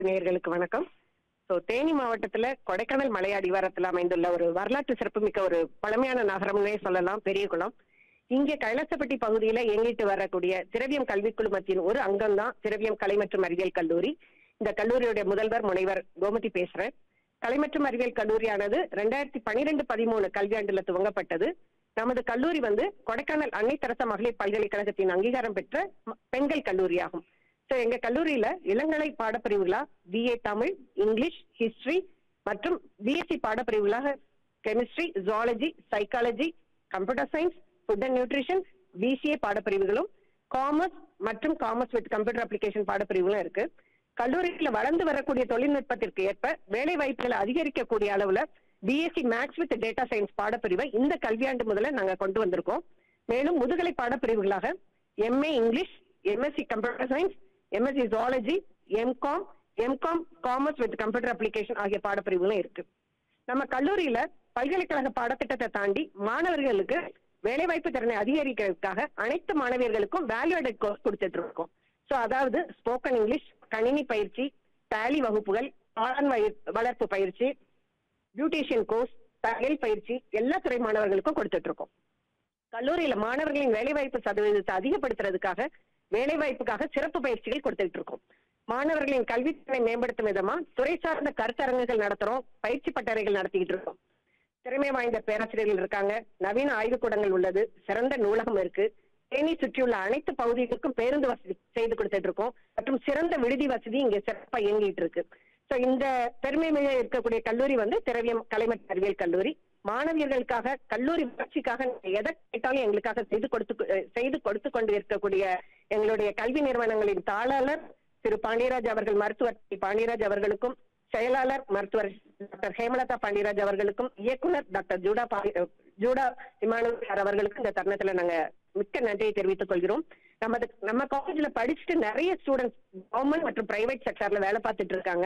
நேயர்களுக்கு வணக்கம் ஸோ தேனி மாவட்டத்துல கொடைக்கானல் மலை அடிவாரத்தில் அமைந்துள்ள ஒரு வரலாற்று சிறப்புமிக்க ஒரு பழமையான நகரம்னே சொல்லலாம் பெரியகுளம் இங்கே கைலாசப்பட்டி பகுதியில இயங்கிட்டு வரக்கூடிய திரவியம் கல்விக் குழுமத்தின் ஒரு அங்கம் தான் திரவியம் கலை மற்றும் அறிவியல் கல்லூரி இந்த கல்லூரியுடைய முதல்வர் முனைவர் கோமதி பேசுறேன் கலை மற்றும் அறிவியல் கல்லூரியானது ரெண்டாயிரத்தி பனிரெண்டு பதிமூணு கல்வியாண்டுல துவங்கப்பட்டது நமது கல்லூரி வந்து கொடைக்கானல் அன்னை தெரசா மகளிர் பல்கலைக்கழகத்தின் அங்கீகாரம் பெற்ற ம- பெண்கள் கல்லூரியாகும் ஸோ எங்க கல்லூரியில இளங்கலை பாடப்பிரிவுகளா பிஏ தமிழ் இங்கிலீஷ் ஹிஸ்டரி மற்றும் பிஎஸ்சி பாடப்பிரிவுகளாக chemistry zoology psychology computer science food and nutrition BCA பாடப்பிரிவுகளும் காமர்ஸ் மற்றும் காமர்ஸ் வித் கம்ப்யூட்டர் அப்ளிகேஷன் பாடப்பிரிவுகளும் இருக்கு கல்லூரியில வளர்ந்து வரக்கூடிய தொழில்நுட்பத்திற்கு ஏற்ப வேலை வாய்ப்புகளை அதிகரிக்கக்கூடிய அளவுல BSc maths with data science பாடப்பிரிவை இந்த கல்வியாண்டு முதல்ல நாங்க கொண்டு வந்திருக்கோம் மேலும் முதுகலை பாடப்பிரிவுகளாக MA English MSc computer science MSc zoology MCom MCom commerce with computer application ஆகிய பாடப்பிரிவுகளும் இருக்கு நம்ம கல்லூரியில பல்கலைக்கழக பாடத்திட்டத்தை தாண்டி மாணவர்களுக்கு வேலைவாய்ப்பு திறனை அதிகரிக்கிறதுக்காக அனைத்து மாணவியர்களுக்கும் வேல்யூ அடட் கோர்ஸ் கொடுத்துட்டு இருக்கோம் ஸோ அதாவது ஸ்போக்கன் இங்கிலீஷ் கணினி பயிற்சி டேலி வகுப்புகள் ஆழன் வயி- வளர்ப்பு பயிற்சி பியூட்டிஷியன் கோர்ஸ் தையல் பயிற்சி எல்லா துறை மாணவர்களுக்கும் கொடுத்துட்டு இருக்கோம் கல்லூரியில மாணவர்களின் வேலைவாய்ப்பு சதவீதத்தை அதிகப்படுத்துறதுக்காக வேலைவாய்ப்புக்காக சிறப்பு பயிற்சிகள் கொடுத்துட்டு இருக்கோம் மாணவர்களின் கல்வித்திறனை மேம்படுத்தும் விதமா துறை சார்ந்த கருத்தரங்குகள் நடத்துறோம் பயிற்சி பட்டறைகள் நடத்திக்கிட்டு இருக்கோம் திறமை வாய்ந்த பேராசிரியர்கள் இருக்காங்க நவீன ஆய்வுக்கூடங்கள் உள்ளது சிறந்த நூலகம் இருக்கு தேனி சுற்றியுள்ள அனைத்து பகுதிகளுக்கும் பேருந்து வசதி செய்து கொடுத்துட்டு இருக்கோம் மற்றும் சிறந்த விடுதி வசதி இங்க சிறப்பா இயங்கிட்டு இருக்கு சோ இந்த பெருமை மிக இருக்கக்கூடிய கல்லூரி வந்து திரவியம் கலை மற்றும் அறிவியல் கல்லூரி மாணவியர்களுக்காக கல்லூரி வளர்ச்சிக்காக நீங்க எதை கேட்டாலும் எங்களுக்காக செய்து கொடுத்து அஹ் செய்து கொடுத்து கொண்டு இருக்கக்கூடிய எங்களுடைய கல்வி நிறுவனங்களின் தாளாளர் திரு பாண்டியராஜ் அவர்கள் மருத்துவர் டி. பாண்டியராஜ் அவர்களுக்கும் செயலாளர் மருத்துவர் டாக்டர் ஹேமலதா பாண்டியராஜ் அவர்களுக்கும் இயக்குனர் டாக்டர் ஜூடா பாண்டி- அஹ் ஜூடா இமானுவேல் சார் அவர்களுக்கும் இந்த தருணத்துல நாங்க மிக்க நன்றியை தெரிவித்துக் கொள்கிறோம் நமது நம்ம காலேஜ்ல படிச்சுட்டு நிறைய ஸ்டூடெண்ட்ஸ் கவர்மெண்ட் மற்றும் பிரைவேட் செக்டர்ல வேலை பார்த்துட்டு இருக்காங்க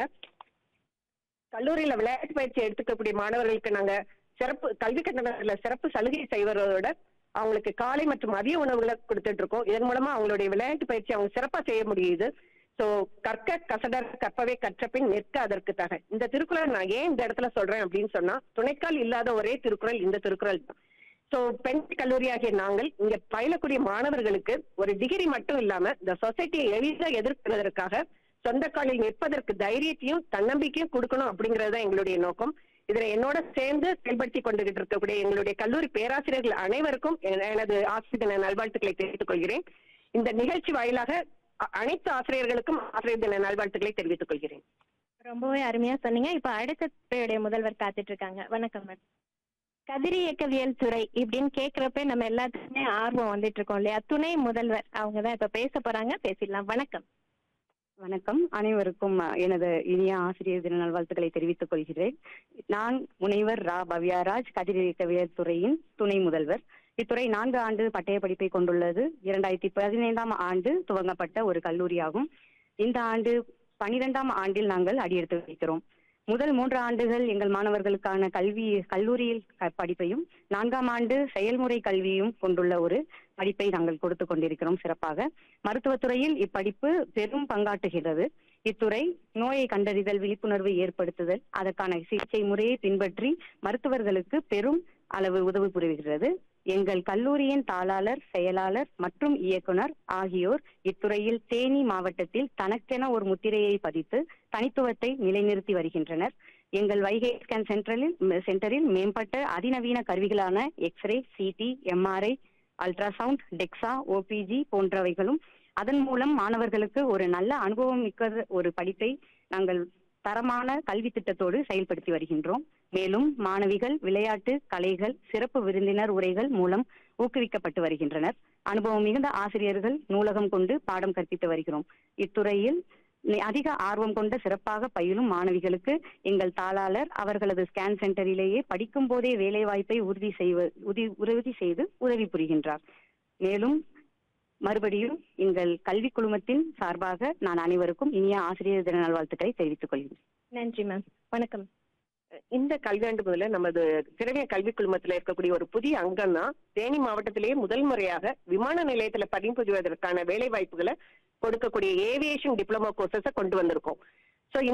கல்லூரியில விளையாட்டு பயிற்சி எடுத்துக்கக்கூடிய மாணவர்களுக்கு நாங்க சிறப்பு கல்வி கட்டணத்துல சிறப்பு சலுகை செய்வதோட அவங்களுக்கு காலை மற்றும் மதிய உணவுகளை கொடுத்துட்டு இருக்கோம் இதன் மூலமா அவங்களுடைய விளையாட்டு பயிற்சி அவங்க சிறப்பா செய்ய முடியுது சோ கற்க கசடர் கற்பவே கற்றபின் நிற்க அதற்கு தக இந்த திருக்குறள் நான் ஏன் இந்த இடத்துல சொல்றேன் அப்படின்னு சொன்னா துணைக்கால் இல்லாத ஒரே திருக்குறள் இந்த திருக்குறள் தான் சோ பெண் கல்லூரியாகிய நாங்கள் இங்க பயிலக்கூடிய மாணவர்களுக்கு ஒரு டிகிரி மட்டும் இல்லாம இந்த சொசைட்டியை எளிதாக எதிர்க்கிறதற்காக சொந்த காலில் நிற்பதற்கு தைரியத்தையும் தன்னம்பிக்கையும் கொடுக்கணும் அப்படிங்கறது தான் எங்களுடைய நோக்கம் இதுல என்னோட சேர்ந்து செயல்படுத்தி கொண்டுகிட்டு இருக்கக்கூடிய எங்களுடைய கல்லூரி பேராசிரியர்கள் அனைவருக்கும் என- எனது ஆசிரியர் தின நல்வாழ்த்துக்களை தெரிவித்துக் கொள்கிறேன் இந்த நிகழ்ச்சி வாயிலாக அ- அனைத்து ஆசிரியர்களுக்கும் ஆசிரியர் தின நல்வாழ்த்துக்களை தெரிவித்துக் கொள்கிறேன் ரொம்பவே அருமையா சொன்னீங்க இப்ப அடுத்த துறையுடைய முதல்வர் காத்துட்டு இருக்காங்க வணக்கம் மேடம் கதிரி இயக்கவியல் துறை இப்படின்னு கேக்குறப்ப நம்ம எல்லாத்துக்குமே ஆர்வம் வந்துட்டு இருக்கோம் இல்லையா துணை முதல்வர் அவங்க தான் இப்ப பேச போறாங்க பேசிடலாம் வணக்கம் வணக்கம் அனைவருக்கும் அஹ், எனது இனிய ஆசிரியர் தின நல்வாழ்த்துக்களை தெரிவித்துக் கொள்கிறேன் நான் முனைவர் ரா பவ்யாராஜ் கதிரியக்கவியல் துறையின் துணை முதல்வர் இத்துறை நான்கு ஆண்டு பட்டய படிப்பை கொண்டுள்ளது இரண்டாயிரத்தி பதினைந்தாம் ஆண்டு துவங்கப்பட்ட ஒரு கல்லூரியாகும் இந்த ஆண்டு பனிரெண்டாம் ஆண்டில் நாங்கள் அடியெடுத்து வைக்கிறோம் முதல் மூன்று ஆண்டுகள் எங்கள் மாணவர்களுக்கான கல்வி கல்லூரியில் க- படிப்பையும் நான்காம் ஆண்டு செயல்முறை கல்வியும் கொண்டுள்ள ஒரு படிப்பை நாங்கள் கொடுத்து கொண்டிருக்கிறோம் சிறப்பாக மருத்துவத்துறையில் இப்படிப்பு பெரும் பங்காற்றுகிறது இத்துறை நோயை கண்டறிதல் விழிப்புணர்வு ஏற்படுத்துதல் அதற்கான சிகிச்சை முறையை பின்பற்றி மருத்துவர்களுக்கு பெரும் அளவு உதவி புரிகிறது எங்கள் கல்லூரியின் தாளாளர் செயலாளர் மற்றும் இயக்குனர் ஆகியோர் இத்துறையில் தேனி மாவட்டத்தில் தனக்கென ஒரு முத்திரையை பதித்து தனித்துவத்தை நிலைநிறுத்தி வருகின்றனர் எங்கள் வைகை ஸ்கேன் சென்டரில் சென்டரில் மேம்பட்ட அதிநவீன கருவிகளான X-ray CT MRI ultrasound DEXA OPG போன்றவைகளும் அதன் மூலம் மாணவர்களுக்கு ஒரு நல்ல அனுபவம் மிக்க ஒரு படிப்பை நாங்கள் தரமான கல்வி திட்டத்தோடு செயல்படுத்தி வருகின்றோம் மேலும் மாணவிகள் விளையாட்டு கலைகள் சிறப்பு விருந்தினர் உரைகள் மூலம் ஊக்குவிக்கப்பட்டு வருகின்றனர் அனுபவம் மிகுந்த ஆசிரியர்கள் நூலகம் கொண்டு பாடம் கற்பித்து வருகிறோம் இத்துறையில் நி- அதிக ஆர்வம் கொண்ட சிறப்பாக பயிலும் மாணவிகளுக்கு எங்கள் தாளாளர் அவர்களது ஸ்கேன் சென்டரிலேயே படிக்கும் போதே வேலை வாய்ப்பை உறுதி செய்வ உதி- உறுதி செய்து உதவி புரிகின்றார் மேலும் மறுபடியும் எங்கள் கல்வி குழுமத்தின் சார்பாக நான் அனைவருக்கும் இனிய ஆசிரியர் தின நல்வாழ்த்துக்களை தெரிவித்துக் கொள்கிறேன் நன்றி மேம் வணக்கம் இந்த கல்வியாண்டு முதல்ல நமது திரவிய கல்விக் குழுமத்துல இருக்கக்கூடிய ஒரு புதிய அங்கம் தான் தேனி மாவட்டத்திலேயே முதல் முறையாக விமான நிலையத்துல பணிபுரிவதற்கான வேலை வாய்ப்புகளை கொடுக்கக்கூடிய ஏவியேஷன் டிப்ளமோ கோர்சஸ கொண்டு வந்திருக்கோம்